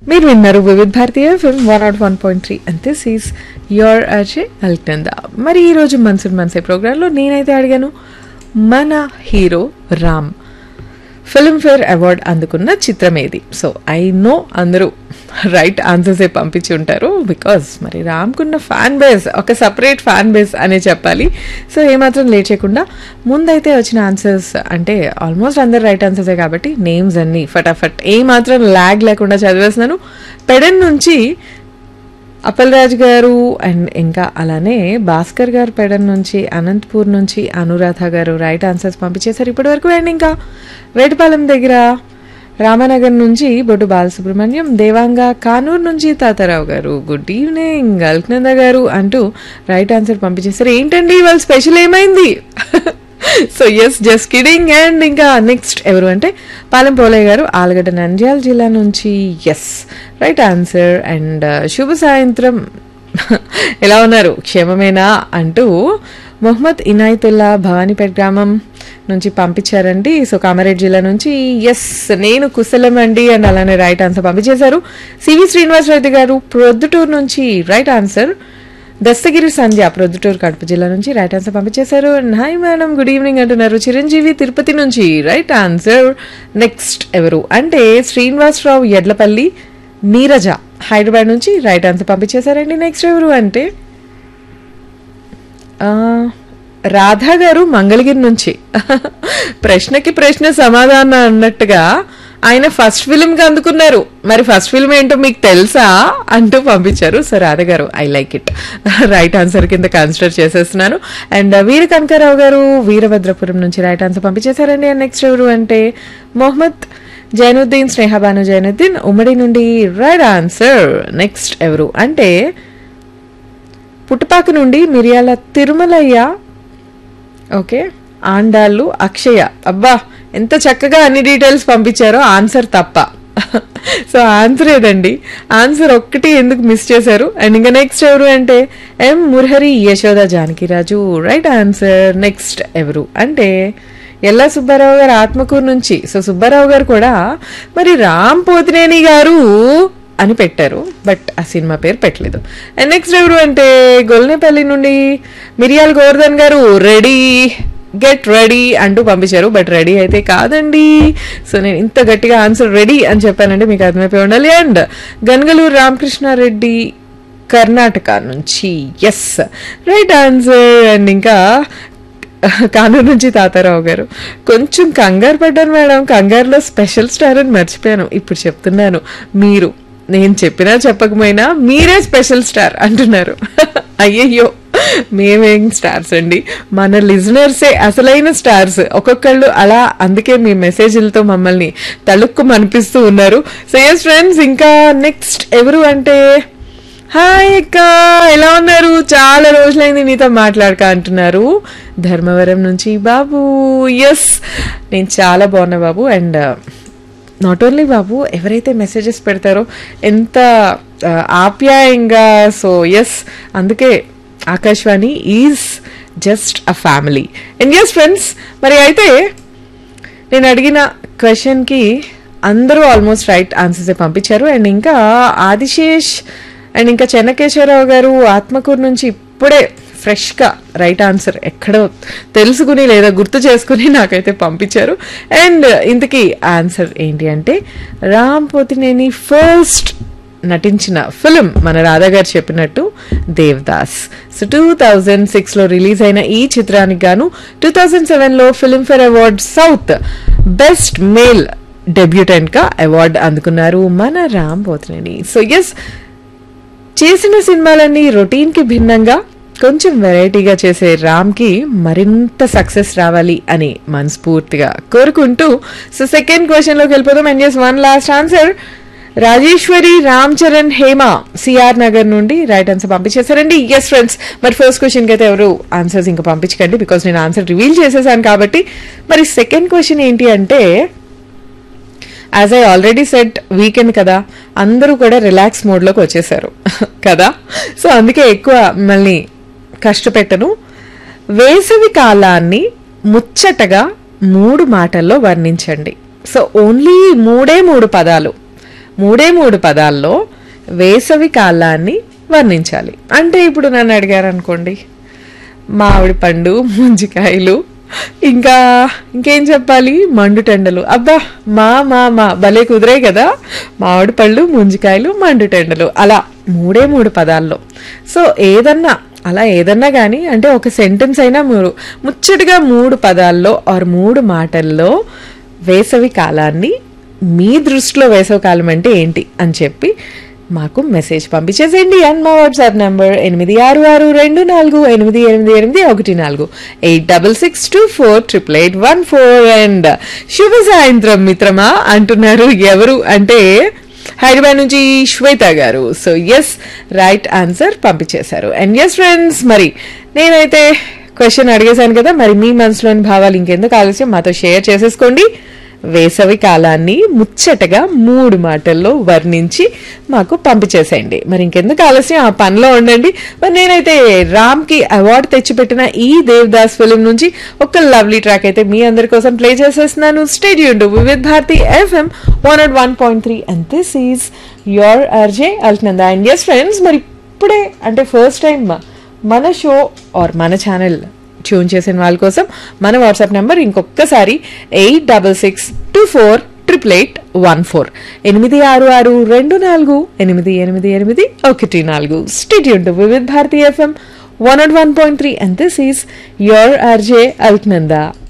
మీరు విన్నారు Vividh Bharatiya film one naught one point three and this is your Ajay Alaknanda మరి ఈరోజు మన్సూన్ మన్సే ప్రోగ్రాంలో నేనైతే అడిగాను మన హీరో రామ్ ఫిల్మ్ఫేర్ అవార్డ్ అందుకున్న చిత్రం ఏది సో ఐ నో అందరూ రైట్ ఆన్సర్సే పంపించి ఉంటారు బికాస్ మరి రామ్కున్న ఫ్యాన్ బేస్ ఒక సపరేట్ ఫ్యాన్ బేస్ అనే చెప్పాలి సో ఏమాత్రం లేట్ చేయకుండా ముందైతే వచ్చిన ఆన్సర్స్ అంటే ఆల్మోస్ట్ అందరు రైట్ ఆన్సర్సే కాబట్టి నేమ్స్ అన్ని ఫటాఫట్ ఏమాత్రం ల్యాగ్ లేకుండా చదివేస్తున్నాను పెడన్ నుంచి అప్పల్ రాజ్ గారు అండ్ ఇంకా అలానే భాస్కర్ గారు పెడన్ నుంచి అనంతపూర్ నుంచి అనురాధ గారు రైట్ ఆన్సర్స్ పంపించేశారు ఇప్పటి వరకు అండ్ ఇంకా వేటపాలెం దగ్గర రామనగర్ నుంచి బొడ్డు బాలసుబ్రహ్మణ్యం దేవాంగ కానూరు నుంచి తాతారావు గారు గుడ్ ఈవినింగ్ అల్కనంద గారు అంటూ రైట్ ఆన్సర్ పంపించేశారు ఏంటండి వాళ్ళ స్పెషల్ ఏమైంది so yes just kidding and ఇంకా నెక్స్ట్ ఎవరు అంటే పాలెం పోలయ్య గారు ఆలగడ్డ నంద్యాల జిల్లా నుంచి ఎస్ రైట్ ఆన్సర్ అండ్ శుభ సాయంత్రం ఎలా ఉన్నారు క్షేమమేనా అంటూ మొహమ్మద్ ఇనాయతుల్లా భవానీపేట గ్రామం నుంచి పంపించారండి సో కామారెడ్డి జిల్లా నుంచి ఎస్ నేను కుశలం అండి అండ్ అలానే రైట్ ఆన్సర్ పంపించేశారు సివి శ్రీనివాస్ రెడ్డి గారు ప్రొద్దుటూరు నుంచి రైట్ ఆన్సర్ దస్తగిరి సంధ్య ప్రొద్దుటూరు కడప జిల్లా నుంచి రైట్ ఆన్సర్ పంపించేశారు హాయ్ మేడం గుడ్ ఈవినింగ్ అంటున్నారు చిరంజీవి తిరుపతి నుంచి రైట్ ఆన్సర్ నెక్స్ట్ ఎవరు అంటే శ్రీనివాసరావు ఎడ్లపల్లి నీరజ హైదరాబాద్ నుంచి రైట్ ఆన్సర్ పంపించేశారండి నెక్స్ట్ ఎవరు అంటే ఆ, రాధా గారు మంగళగిరి నుంచి ప్రశ్నకి ప్రశ్న సమాధానం అన్నట్టుగా ఆయన ఫస్ట్ ఫిల్మ్ కి అందుకున్నారు మరి ఫస్ట్ ఫిల్మ్ ఏంటో మీకు తెలుసా అంటూ పంపించారు so Radha garu I like it right answer కింద కన్సిడర్ చేసేస్తున్నాను అండ్ వీర కనకారావు గారు వీరభద్రపురం నుంచి రైట్ ఆన్సర్ పంపించేశారండి అండ్ నెక్స్ట్ ఎవరు అంటే మొహమ్మద్ జైనుద్దీన్ స్నేహబాను జైనుద్దీన్ ఉమ్మడి నుండి రైట్ ఆన్సర్ నెక్స్ట్ ఎవరు అంటే పుట్టపాక నుండి మిరియాల తిరుమలయ్య ఓకే ఆండాళ్ళు అక్షయ అబ్బా ఎంత చక్కగా అన్ని డీటెయిల్స్ పంపించారో ఆన్సర్ తప్ప సో ఆన్సర్ ఏదండి ఆన్సర్ ఒక్కటి ఎందుకు మిస్ చేశారు అండ్ ఇంకా నెక్స్ట్ ఎవరు అంటే M Murahari Yashoda Janakiraju right answer next ఎవరు అంటే ఎల్లా సుబ్బారావు గారు ఆత్మకూరు నుంచి సో సుబ్బారావు గారు కూడా మరి రామ్ పోతినేని గారు అని పెట్టారు బట్ ఆ సినిమా పేరు పెట్టలేదు అండ్ నెక్స్ట్ ఎవరు అంటే గొల్నేపల్లి నుండి మిరియాల్ గోవర్ధన్ గారు రెడీ గెట్ రెడీ అంటూ పంపించారు బట్ రెడీ అయితే కాదండి సో నేను ఇంత గట్టిగా ఆన్సర్ రెడీ అని చెప్పానంటే మీకు అర్థమైపోయి ఉండాలి అండ్ గనగలూరు రామకృష్ణారెడ్డి కర్ణాటక నుంచి ఎస్ రైట్ ఆన్సర్ అండ్ ఇంకా కానూరు నుంచి తాతారావు గారు కొంచెం కంగారు పడ్డాను మేడం కంగారులో స్పెషల్ స్టార్ అని మర్చిపోయాను ఇప్పుడు చెప్తున్నాను మీరు నేను చెప్పినా చెప్పకపోయినా మీరే స్పెషల్ స్టార్ అంటున్నారు అయ్యయ్యో మేమేం స్టార్స్ అండి మన లిజనర్సే అసలైన స్టార్స్ ఒక్కొక్కళ్ళు అలా అందుకే మీ మెసేజ్లతో మమ్మల్ని తలుక్కు అనిపిస్తూ ఉన్నారు సో ఎస్ ఫ్రెండ్స్ ఇంకా నెక్స్ట్ ఎవరు అంటే హాయ్ అక్క ఎలా ఉన్నారు చాలా రోజులైంది నీతో మాట్లాడక అంటున్నారు ధర్మవరం నుంచి బాబు ఎస్ నేను చాలా బాగున్నా బాబు అండ్ నాట్ ఓన్లీ బాబు ఎవరైతే మెసేజెస్ పెడతారో ఎంత ఆ, ఆప్యాయంగా సో ఎస్ అందుకే Akashvani is just a family and yes friends మరి అయితే నేను అడిగిన క్వశ్చన్కి అందరూ ఆల్మోస్ట్ రైట్ ఆన్సర్స్ పంపించారు అండ్ ఇంకా ఆదిశేష్ అండ్ ఇంకా చెన్నకేశ్వరరావు గారు ఆత్మకూరు నుంచి ఇప్పుడే ఫ్రెష్గా రైట్ ఆన్సర్ ఎక్కడో తెలుసుకుని లేదా గుర్తు చేసుకుని నాకైతే పంపించారు అండ్ ఇంతకీ ఆన్సర్ ఏంటి అంటే రామ్ పోతినేని ఫస్ట్ నటించిన ఫిలిం మన రాధా గారు చెప్పినట్టు దేవదాస్ సో టూ థౌజండ్ సిక్స్లో రిలీజ్ అయిన ఈ చిత్రానికి గాను టూ థౌజండ్ సెవెన్లో Filmfare award south best male డెబ్యూటెంట్గా అవార్డు అందుకున్నారు మన రామ్ పోతినేని సో ఎస్ చేసిన సినిమాలన్నీ రొటీన్కి భిన్నంగా కొంచెం వెరైటీగా చేసే రామ్కి మరింత సక్సెస్ రావాలి అని మనస్ఫూర్తిగా కోరుకుంటూ సో సెకండ్ క్వశ్చన్లోకి వెళ్ళిపోదాం and yes one last answer Rajeshwari Ram Charan Hema CR Nagar నుండి రైట్ ఆన్సర్ పంపించేశారండి ఎస్ ఫ్రెండ్స్ మరి ఫస్ట్ క్వశ్చన్కి అయితే ఎవరు ఆన్సర్స్ ఇంకా పంపించకండి బికాస్ నేను ఆన్సర్ రివీల్ చేసేసాను కాబట్టి మరి సెకండ్ క్వశ్చన్ ఏంటి అంటే as I already set weekend కదా అందరూ కూడా రిలాక్స్ మోడ్లోకి వచ్చేసారు కదా సో అందుకే ఎక్కువ మిమ్మల్ని కష్టపెట్టను వేసవి కాలాన్ని ముచ్చటగా మూడు మాటల్లో వర్ణించండి సో ఓన్లీ మూడే మూడు పదాలు మూడే మూడు పదాల్లో వేసవి కాలాన్ని వర్ణించాలి అంటే ఇప్పుడు నన్ను అడిగారు అనుకోండి మామిడి పండు ముంజికాయలు ఇంకా ఇంకేం చెప్పాలి మండుటెండలు అబ్బా మా మా మా భలే కుదిరాయి కదా మామిడి పళ్ళు ముంజికాయలు మండుటెండలు అలా మూడే మూడు పదాల్లో సో ఏదన్నా అలా ఏదన్నా కానీ అంటే ఒక సెంటెన్స్ అయినా మీరు ముచ్చటగా మూడు పదాల్లో ఆర్ మూడు మాటల్లో వేసవి కాలాన్ని మీ దృష్టిలో వేసవి కాలం అంటే ఏంటి అని చెప్పి మాకు మెసేజ్ పంపించేసేయండి అండ్ మా వాట్సాప్ నెంబర్ ఎనిమిది ఆరు ఆరు రెండు నాలుగు ఎనిమిది ఎనిమిది ఎనిమిది ఒకటి నాలుగు eight double six two four triple eight one four and శుభ సాయంత్రం మిత్రమా అంటున్నారు ఎవరు అంటే హైదరాబాద్ నుంచి Shweta garu so yes right answer పంపించేశారు అండ్ ఎస్ ఫ్రెండ్స్ మరి నేనైతే క్వశ్చన్ అడిగేశాను కదా మరి మీ మనసులోని భావాలు ఇంకెందుకు ఆలస్యం మాతో షేర్ చేసేసుకోండి వేసవి కాలాన్ని ముచ్చటగా మూడు మాటల్లో వర్ణించి మాకు పంపించేసేయండి మరి ఇంకెందుకు ఆలస్యం ఆ పనిలో ఉండండి మరి నేనైతే రామ్ కి అవార్డు తెచ్చిపెట్టిన ఈ దేవదాస్ ఫిలిం నుంచి ఒక లవ్లీ ట్రాక్ అయితే మీ అందరి కోసం ప్లే చేసేస్తున్నాను stadium with Bharati FM one at one point three and this is your RJ Alaknanda and yes friends మరి ఇప్పుడే అంటే ఫస్ట్ టైం మన షో ఆర్ మన ఛానల్ ట్యూన్ చేసిన వాళ్ళ కోసం మన వాట్సాప్ నెంబర్ ఇంకొకసారి eight double six two four triple eight one four ఎనిమిది ఆరు ఆరు రెండు నాలుగు ఎనిమిది ఎనిమిది ఎనిమిది ఒకటి నాలుగు stadium with Bharati FM one and one point three and this is your RJ Alaknanda